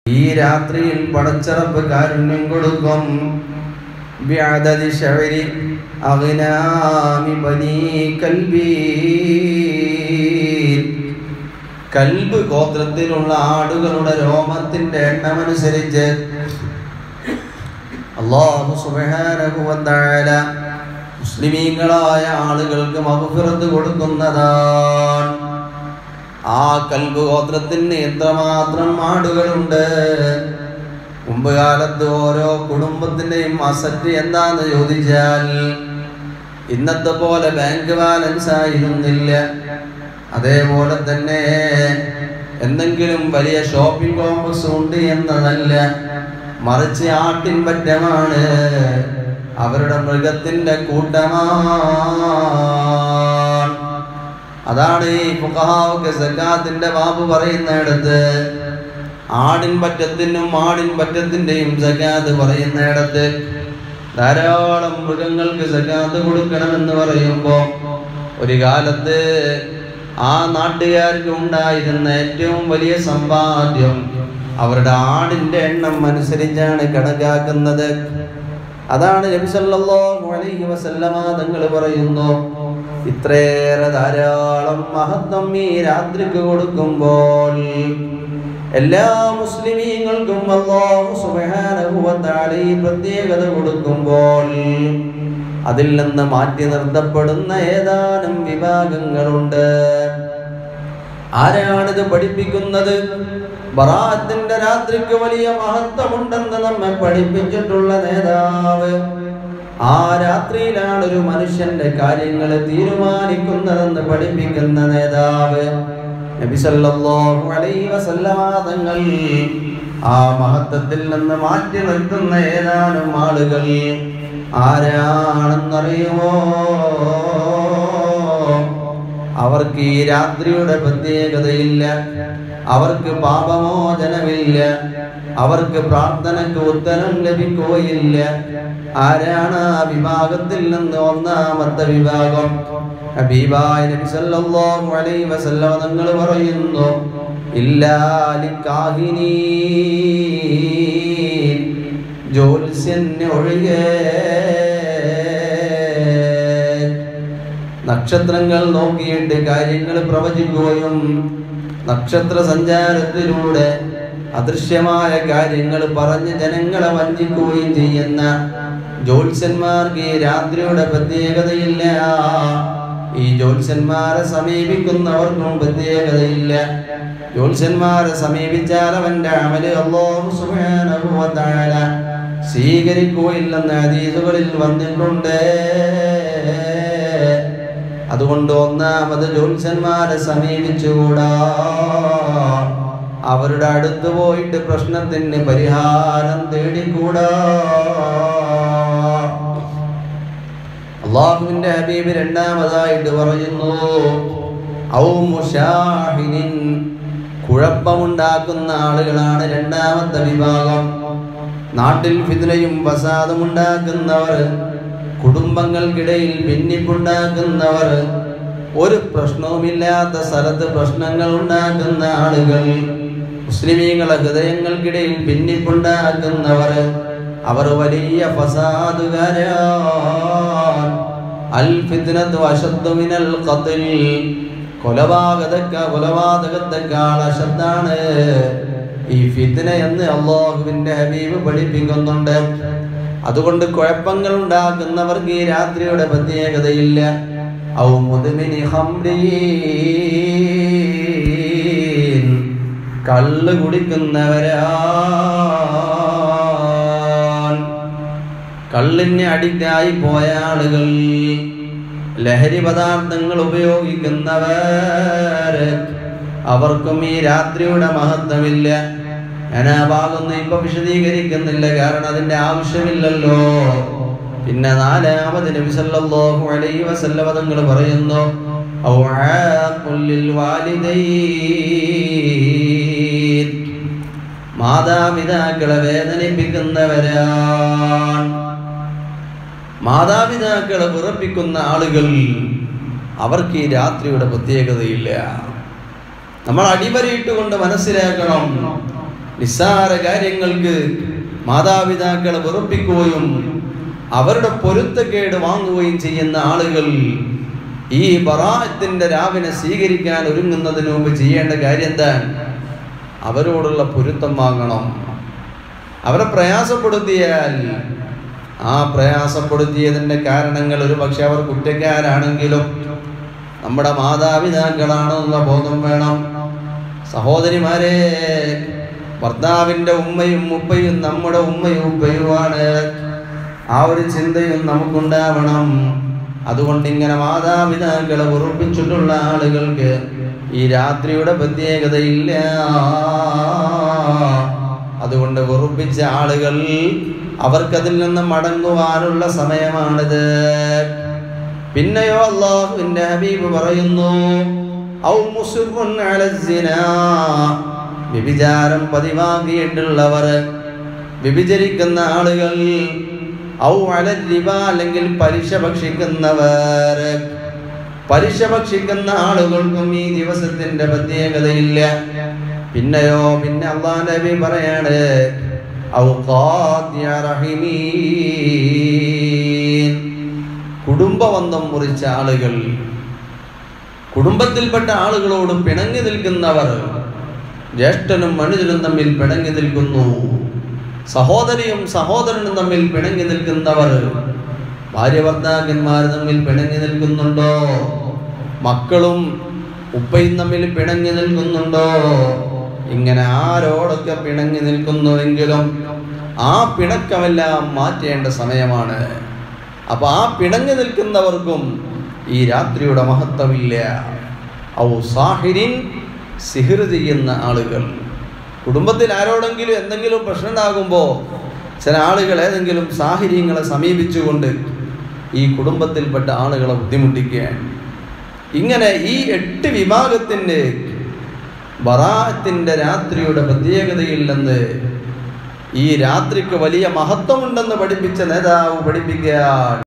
ഈ രാത്രിയിൽ പടച്ചറപ്പ് കാരുണ്യം കൊടുക്കും ബിഅദദി ശഅരി അഗ്നാമി ബനീ കൽബി കൽബ് ഗോത്രത്തിലുള്ള ആടുകളുടെ രോമത്തിന്റെ എണ്ണമനുസരിച്ച് അല്ലാഹു സുബ്ഹാനഹു വ തആല മുസ്ലിമീങ്ങളായ ആളുകൾക്ക് മഗ്ഫിറത്ത് കൊടുക്കുന്നതാണ് ആ കൽബ് ഗോത്രത്തിന് എത്രമാത്രം ആടുകളുണ്ട് മുമ്പ് കാലത്ത് ഓരോ കുടുംബത്തിന്റെയും അസറ്റ് എന്താന്ന് ചോദിച്ചാൽ ഇന്നത്തെ പോലെ ബാങ്ക് ബാലൻസ് ആയിരുന്നില്ല അതേപോലെ തന്നെ എന്തെങ്കിലും വലിയ ഷോപ്പിംഗ് കോംപ്ലക്സ് ഉണ്ട് എന്നതല്ല മറിച്ച് ആട്ടിൻ പറ്റമാണ് അവരുടെ മൃഗത്തിന്റെ കൂട്ടമാണ് അതാണ് ഈ ഫുഖഹാവുക്ക് സക്കാത്തിന്റെ ബാബു പറയുന്നിടത്ത് ആടിൻ പറ്റത്തിനും ആടിൻ പറ്റത്തിന്റെയും സക്കാത്ത് പറയുന്നിടത്ത് ധാരാളം മൃഗങ്ങൾക്ക് സക്കാത്ത് കൊടുക്കണമെന്ന് പറയുമ്പോ ഒരു കാലത്ത് ആ നാട്ടുകാർക്ക് ഉണ്ടായിരുന്ന ഏറ്റവും വലിയ സമ്പാദ്യം അവരുടെ ആടിന്റെ എണ്ണം അനുസരിച്ചാണ് കണക്കാക്കുന്നത് അതാണ് നബി സല്ലല്ലാഹു അലൈഹി വസല്ലമ തങ്ങൾ പറയുന്നു ഇത്രയേറെ ധാരാളം മഹത്വം ഈ രാത്രിക്ക് കൊടുക്കുമ്പോൾ എല്ലാ മുസ്ലിമീങ്ങൾക്കും അല്ലാഹു സുബ്ഹാനഹു വ തആല ഈ പ്രത്യേകത കൊടുക്കുമ്പോൾ അതിൽ നിന്ന് മാറ്റി നിർത്തപ്പെടുന്ന ഏതാനും വിഭാഗങ്ങളുണ്ട് ആരാണിത് പഠിപ്പിക്കുന്നത് ബറാത്തിന്റെ രാത്രിക്ക് വലിയ മഹത്വമുണ്ടെന്ന് നമ്മെ പഠിപ്പിച്ചിട്ടുള്ള നേതാവ് ആ രാത്രിയിലാണ് ഒരു മനുഷ്യന്റെ കാര്യങ്ങൾ തീരുമാനിക്കുന്നതെന്ന് പഠിപ്പിക്കുന്ന നേതാവ് നബി സല്ലല്ലാഹു അലൈഹി വസല്ലമ തങ്ങൾ ആ മഹത്വത്തിൽ നിന്ന് മാറ്റി നിർത്തുന്ന ഏതാനും ആളുകൾ ആരാണെന്നറിയുമോ അവർക്ക് ഈ രാത്രിയുടെ പ്രത്യേകതയില്ല അവർക്ക് പാപമോചനമില്ല അവർക്ക് പ്രാർത്ഥനയ്ക്ക് ഉത്തരം ലഭിക്കുകയില്ല ആരാണ് ആ വിഭാഗത്തിൽ നിന്ന് ഒന്നാമത്തെ വിഭാഗം ഹബീബായ നബി സല്ലല്ലാഹു അലൈഹി വസല്ലം തങ്ങൾ പറയുന്നു ഇല്ലാലി കാഹിനീ ജോത്സ്യന് ഒഴികെ നക്ഷത്രങ്ങൾ നോക്കിയിട്ട് കാര്യങ്ങൾ പ്രവചിക്കുകയും നക്ഷത്ര സഞ്ചാരത്തിലൂടെ അദൃശ്യമായ കാര്യങ്ങൾ പറഞ്ഞ് ജനങ്ങളെ വഞ്ചിക്കുകയും ചെയ്യുന്ന ജ്യോത്സ്യന്മാർക്ക് ഈ രാത്രിയുടെ പ്രത്യേകതയില്ല ഈ ജ്യോത്സ്യന്മാരെ സമീപിക്കുന്നവർക്കും പ്രത്യേകതയില്ല ജ്യോത്സ്യന്മാരെ സമീപിച്ചാൽ അവന്റെ അമല് അല്ലാഹു സുബ്ഹാനഹു വ തആല സ്വീകരിക്കുകയില്ലെന്ന് ഹദീസുകളിൽ വന്നിട്ടുണ്ട് അതുകൊണ്ട് ഒന്നാമത് ജ്യോത്സ്യന്മാരെ സമീപിച്ചുകൂടാ അവരുടെ അടുത്ത് പോയിട്ട് പ്രശ്നത്തിന് പരിഹാരം തേടിക്കൂടാ അള്ളാഹുവിന്റെ ഹബീബ് രണ്ടാമതായിട്ട് പറയുന്നു ഔ മുഷാഹിനിൻ കുഴപ്പമുണ്ടാക്കുന്ന ആളുകളാണ് രണ്ടാമത്തെ വിഭാഗം നാട്ടിൽ ഫിദ്നയും ഫസാദും ഉണ്ടാക്കുന്നവർ കുടുംബങ്ങൾക്കിടയിൽ ഭിന്നിപ്പുണ്ടാക്കുന്നവർ ഒരു പ്രശ്നവുമില്ലാത്ത സ്ഥലത്ത് പ്രശ്നങ്ങൾ ഉണ്ടാക്കുന്ന ആളുകൾ മുസ്ലിമീങ്ങളെ ഹൃദയങ്ങൾക്കിടയിൽ ഭിന്നിപ്പുണ്ടാക്കുന്നവർ അവർ വലിയ ഫസാദുകാരാ അൽ ഫിത്നത്തു അശദ്ദു മിനൽ ഖത്ൽ കൊലപാതക കൊലപാതകത്തെക്കാൾ അശദ്ധാണ് ഈ ഫിത്ന എന്ന് അള്ളാഹുവിന്റെ ഹബീബ് പഠിപ്പിക്കുന്നുണ്ട് അതുകൊണ്ട് കുഴപ്പങ്ങൾ ഉണ്ടാക്കുന്നവർക്ക് ഈ രാത്രിയുടെ പ്രത്യേകതയില്ല ഔ മുതുമിനി ഹംരീൻ കള്ള് കുടിക്കുന്നവരാ കള്ളിന് അഡിക്റ്റായി പോയ ആളുകൾ ലഹരി പദാർത്ഥങ്ങൾ ഉപയോഗിക്കുന്നവർ അവർക്കും ഈ രാത്രിയുടെ മഹത്വമില്ല ഞാൻ ആ ഭാഗമൊന്നും ഇപ്പൊ വിശദീകരിക്കുന്നില്ല കാരണം അതിന്റെ ആവശ്യമില്ലല്ലോ പിന്നെ നാലാമത് നബി സല്ലല്ലാഹു അലൈഹി വസല്ലമ തങ്ങൾ പറയുന്നു ഔ ആഖുൽ ലിൽ വാലിദൈൻ മാതാപിതാക്കളെ വേദനിപ്പിക്കുന്നവരാണ് മാതാപിതാക്കളെ വിറപ്പിക്കുന്ന ആളുകൾ അവർക്ക് ഈ രാത്രിയുടെ പ്രത്യേകതയില്ല നമ്മൾ അടിവരയിട്ടുകൊണ്ട് മനസ്സിലാക്കണം നിസ്സാര കാര്യങ്ങൾക്ക് മാതാപിതാക്കളെ വെറുപ്പിക്കുകയും അവരുടെ പൊരുത്തക്കേട് വാങ്ങുകയും ചെയ്യുന്ന ആളുകൾ ഈ ബറാത്തിന്റെ രാവിനെ സ്വീകരിക്കാൻ ഒരുങ്ങുന്നതിന് മുമ്പ് ചെയ്യേണ്ട കാര്യം എന്താണ് അവരോടുള്ള പൊരുത്തം വാങ്ങണം അവരെ പ്രയാസപ്പെടുത്തിയാൽ ആ പ്രയാസപ്പെടുത്തിയതിൻ്റെ കാരണങ്ങൾ ഒരു പക്ഷെ അവർ കുറ്റക്കാരാണെങ്കിലും നമ്മുടെ മാതാപിതാക്കളാണെന്നുള്ള ബോധം വേണം സഹോദരിമാരെ ഭർത്താവിൻ്റെ ഉമ്മയും ഉപ്പയും നമ്മുടെ ഉമ്മയും ഉപ്പയുമാണ് ആ ഒരു ചിന്തയും നമുക്കുണ്ടാവണം അതുകൊണ്ട് ഇങ്ങനെ മാതാപിതാക്കളെ ഉറപ്പിച്ചിട്ടുള്ള ആളുകൾക്ക് ഈ രാത്രിയുടെ പ്രത്യേകതയില്ല അതുകൊണ്ട് വെറുപ്പിച്ച ആളുകൾ അവർക്കതിൽ നിന്ന് മടങ്ങുവാനുള്ള സമയമാണിത് പിന്നെയോ അള്ളാഹുവിന്റെ ഹബീബ് പറയുന്നു ഔ മുസിറുൻ അല സിനാ. വ്യഭിചാരം പതിവാക്കിയിട്ടുള്ളവർ വ്യഭിചരിക്കുന്ന ആളുകൾ ഔ അല റിബ അല്ലെങ്കിൽ പലിശ ഭക്ഷിക്കുന്നവർ പലിശ ഭക്ഷിക്കുന്ന ആളുകൾക്കും ഈ ദിവസത്തിന്റെ പ്രത്യേകതയില്ല പിന്നെയോ പിന്നെ അള്ളാഹ് നബി പറയാണ് ഔ ഖാദിയ റഹിമീൻ. കുടുംബബന്ധം മുറിച്ച ആളുകൾ കുടുംബത്തിൽപ്പെട്ട ആളുകളോട് പിണങ്ങി നിൽക്കുന്നവർ ജ്യേഷ്ഠനും മനുഷ്യനും തമ്മിൽ പിണങ്ങി നിൽക്കുന്നു സഹോദരിയും സഹോദരനും തമ്മിൽ പിണങ്ങി നിൽക്കുന്നവർ ഭാര്യ ഭർത്താക്കന്മാർ തമ്മിൽ പിണങ്ങി നിൽക്കുന്നുണ്ടോ മക്കളും ഉപ്പയും തമ്മിൽ പിണങ്ങി നിൽക്കുന്നുണ്ടോ ഇങ്ങനെ ആരോടൊക്കെ പിണങ്ങി നിൽക്കുന്നുവെങ്കിലും ആ പിണക്കമെല്ലാം മാറ്റേണ്ട സമയമാണ് അപ്പൊ ആ പിണങ്ങി നിൽക്കുന്നവർക്കും ഈ രാത്രിയുടെ മഹത്വമില്ല ഔ സാഹിരിൻ സിഹിർ ചെയ്യുന്ന ആളുകൾ കുടുംബത്തിൽ ആരോടെങ്കിലും എന്തെങ്കിലും പ്രശ്നം ഉണ്ടാകുമ്പോൾ ചില ആളുകൾ ഏതെങ്കിലും സാഹചര്യങ്ങളെ സമീപിച്ചുകൊണ്ട് ഈ കുടുംബത്തിൽപ്പെട്ട ആളുകളെ ബുദ്ധിമുട്ടിക്കുകയാണ് ഇങ്ങനെ ഈ എട്ട് വിഭാഗത്തിൻ്റെ ബറാത്തിൻ്റെ രാത്രിയുടെ പ്രത്യേകതയിൽ നിന്ന് ഈ രാത്രിക്ക് വലിയ മഹത്വമുണ്ടെന്ന് പഠിപ്പിച്ച നേതാവ് പഠിപ്പിക്കുക